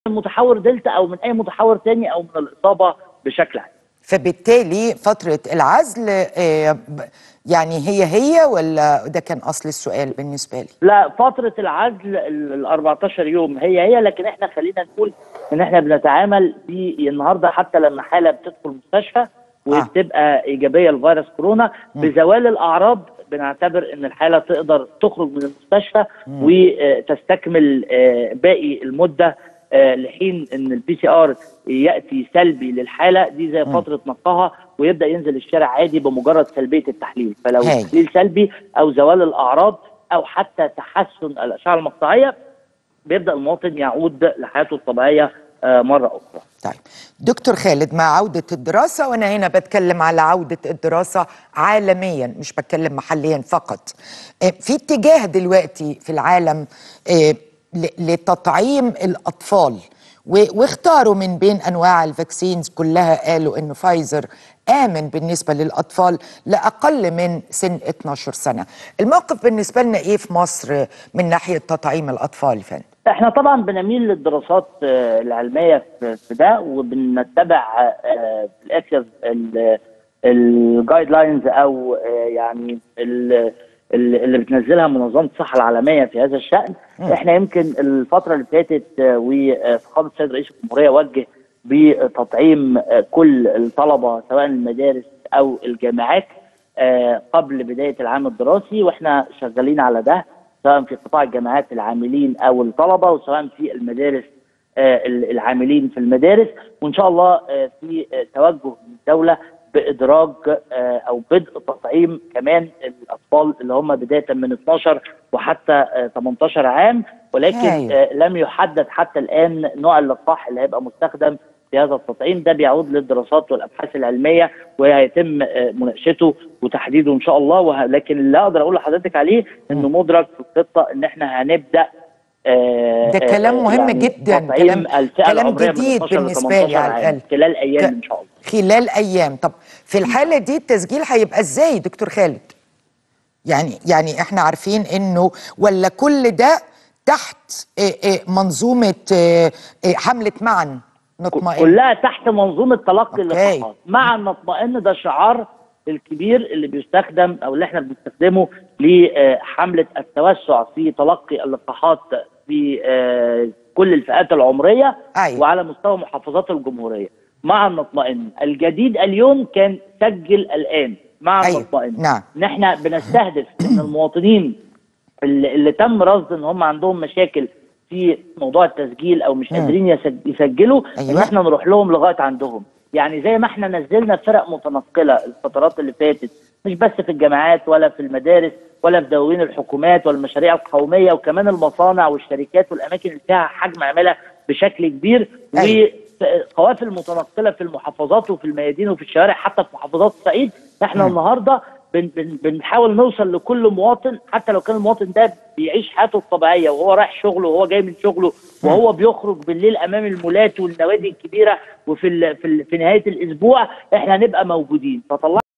من متحور دلتا او من اي متحور تاني او من الاصابه بشكل عام فبالتالي فترة العزل آه، ب- يعني هي هي ولا ده كان أصل السؤال بالنسبة لي لا فترة العزل ال ال 14 يوم هي هي لكن احنا خلينا نقول ان احنا بنتعامل ب النهارده حتى لما حالة بتدخل المستشفى وبتبقى ايجابية لفيروس كورونا بزوال الاعراض بنعتبر ان الحالة تقدر تخرج من المستشفى وتستكمل آه، باقي المدة آه، لحين ان البي سي ار ياتي سلبي للحاله دي زي فتره نقاها ويبدا ينزل الشارع عادي بمجرد سلبيه التحليل فلو هاي. التحليل سلبي او زوال الاعراض او حتى تحسن الاشعه المقطعيه بيبدا المواطن يعود لحياته الطبيعيه آه، مره اخرى طيب دكتور خالد مع عودة الدراسة وأنا هنا بتكلم على عودة الدراسة عالميا مش بتكلم محليا فقط آه، في اتجاه دلوقتي في العالم آه، ل- لتطعيم الأطفال و- واختاروا من بين أنواع الفاكسينز كلها قالوا إنه فايزر آمن بالنسبة للأطفال لأقل من سن 12 سنة الموقف بالنسبة لنا إيه في مصر من ناحية تطعيم الأطفال يا فندم؟ احنا طبعا بنميل للدراسات آه، العلميه في في ده وبنتبع آه، في الاخر الجايد لاينز او آه، يعني ال- ال- اللي بتنزلها منظمه الصحه العالميه في هذا الشان احنا يمكن الفتره اللي فاتت آه، وفخامه السيد رئيس الجمهوريه وجه بتطعيم آه، كل الطلبه سواء المدارس او الجامعات آه، قبل بدايه العام الدراسي واحنا شغالين على ده سواء في قطاع الجامعات العاملين او الطلبه وسواء في المدارس آه، العاملين في المدارس وان شاء الله آه، في آه، توجه من الدوله بادراج آه، او بدء تطعيم كمان الاطفال اللي هم بدايه من 12 وحتى آه، 18 عام ولكن هايل. آه، لم يحدد حتى الان نوع اللقاح اللي هيبقى مستخدم في هذا التطعيم ده بيعود للدراسات والابحاث العلميه وهيتم آه، مناقشته وتحديده ان شاء الله وه... لكن اللي اقدر اقول لحضرتك عليه انه مدرج في الخطه ان احنا هنبدا آه، ده كلام آه، مهم يعني جدا، تطعيم كلام- الفئة كلام العمرية من جديد 12 ل بالنسبة لي 18 على عام الأقل. خلال ايام ك- ان شاء الله خلال ايام طب في الحاله دي التسجيل هيبقى ازاي دكتور خالد يعني يعني احنا عارفين انه ولا كل ده تحت إيه إيه منظومه إيه إيه حمله معا نطمئن كلها تحت منظومه تلقي أوكي. اللقاحات مع النطمئن ده شعار الكبير اللي بيستخدم او اللي احنا بنستخدمه لحمله التوسع في تلقي اللقاحات في آه، كل الفئات العمريه أيوة. وعلى مستوى محافظات الجمهوريه مع النطمئن الجديد اليوم كان سجل الان مع أيوة. النطمئن نعم. ان احنا بنستهدف ان المواطنين اللي, اللي تم رصد ان هم عندهم مشاكل في موضوع التسجيل او مش مم. قادرين يسج- يسجلوا أيوة. ان احنا نروح لهم لغايه عندهم يعني زي ما احنا نزلنا فرق متنقله الفترات اللي فاتت مش بس في الجامعات ولا في المدارس ولا في دواوين الحكومات والمشاريع القوميه وكمان المصانع والشركات والاماكن اللي فيها حجم عماله بشكل كبير أيوة. وقوافل متنقله في المحافظات وفي الميادين وفي الشوارع حتى في محافظات الصعيد احنا النهارده بن بن بنحاول نوصل لكل مواطن حتى لو كان المواطن ده بيعيش حياته الطبيعيه وهو رايح شغله وهو جاي من شغله وهو بيخرج بالليل امام المولات والنوادي الكبيره وفي ال في, ال في نهايه الاسبوع احنا هنبقى موجودين فطلع